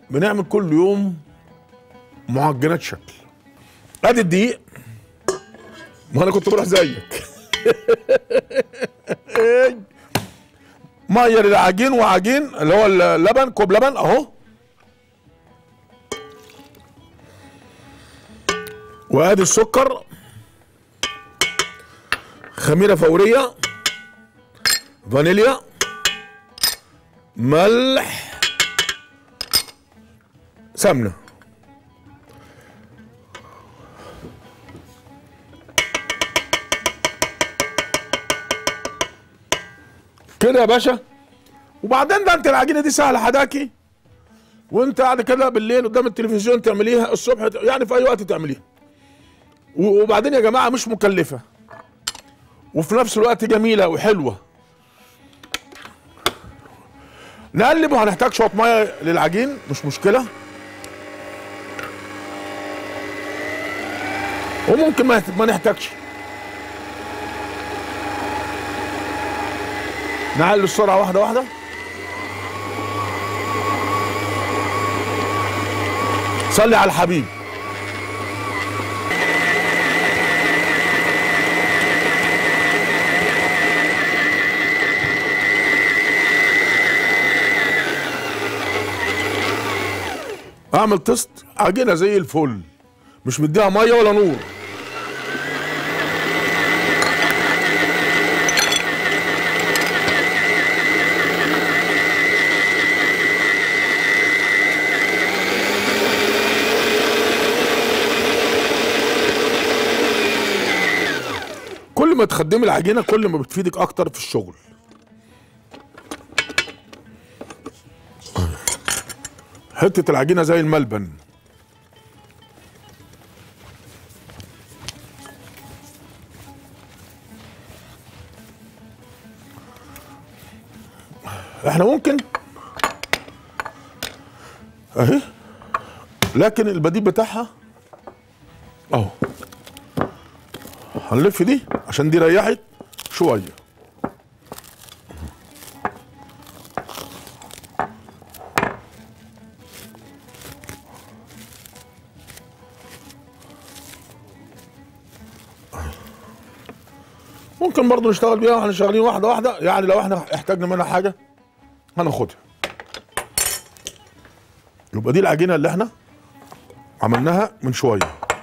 بنعمل كل يوم معجنات شكل ادي الدقيق ما انا كنت بروح زيك ميه للعجين وعجين اللي هو اللبن كوب لبن اهو وادي السكر خميره فوريه فانيليا ملح سمنه كده يا باشا وبعدين ده انت العجينه دي سهله حداكي وانت قاعد كده بالليل قدام التلفزيون تعمليها الصبح ت- يعني في اي وقت تعمليها و- وبعدين يا جماعه مش مكلفه وفي نفس الوقت جميله وحلوه نقلب وهنحتاج شويه ميه للعجين مش مشكله وممكن ما ما نحتاجش نعلي السرعه واحده واحده صلي على الحبيب اعمل تست عجينه زي الفل مش مديها ميه ولا نور كل ما تخدمي العجينه كل ما بتفيدك اكتر في الشغل حته العجينه زي الملبن احنا ممكن اهي لكن البديل بتاعها اهو هنلف دي عشان دي ريحت شويه ممكن برضو نشتغل بيها واحنا شغالين واحده واحده يعني لو احنا احتاجنا منها حاجه هناخدها يبقى دي العجينه اللي احنا عملناها من شويه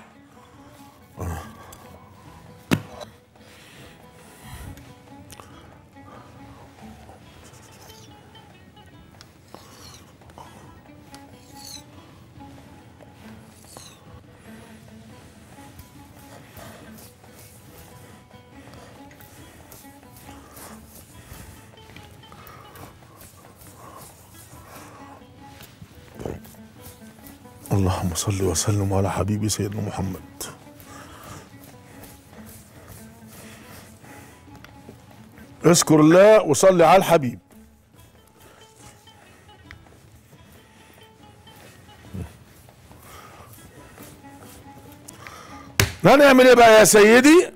اللهم صل وسلم على حبيبي سيدنا محمد اذكر الله وصلي على الحبيب هنعمل ايه بقى يا سيدي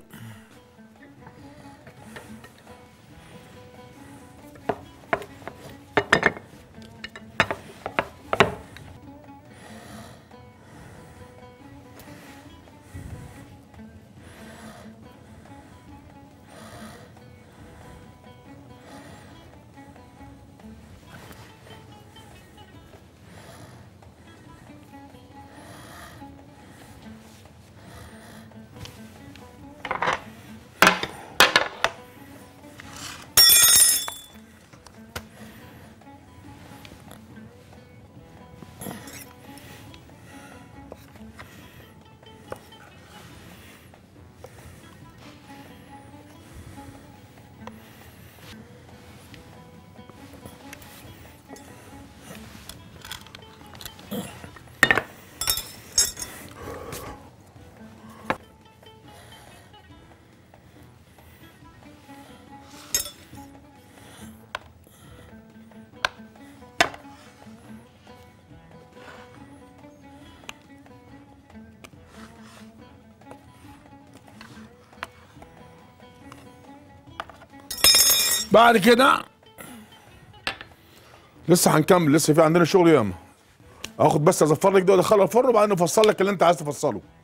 بعد كده لسه هنكمل لسه في عندنا شغل ياما اخد بس اظفر لك ده وادخله الفرن وبعدين افصل لك اللي انت عايز تفصله